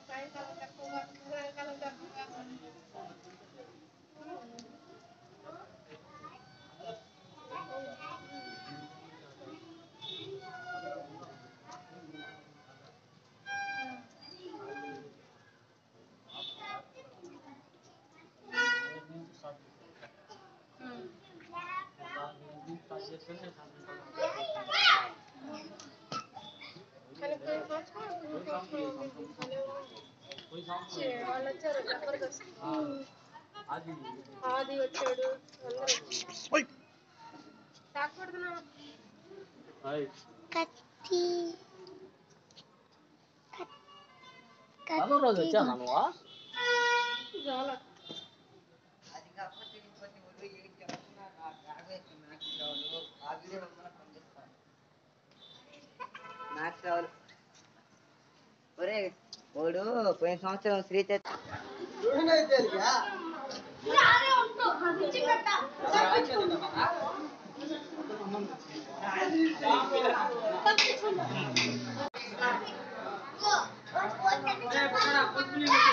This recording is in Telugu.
సాయంకాలం తక్కువ సాయంకాలం తక్కువ కానీ పోయిన సంవత్సరం కొంచెం వాళ్ళు వచ్చారు జబర్దస్త్ ఆది వచ్చాడు అందరూ తాకూడదు కత్తి అదో రోజు వచ్చాను నువ్వు చాలా మ్యాథ్స్ రావాలి ఒరే వాడు పోయిన సంవత్సరం శ్రీ చైతన్య కత్తి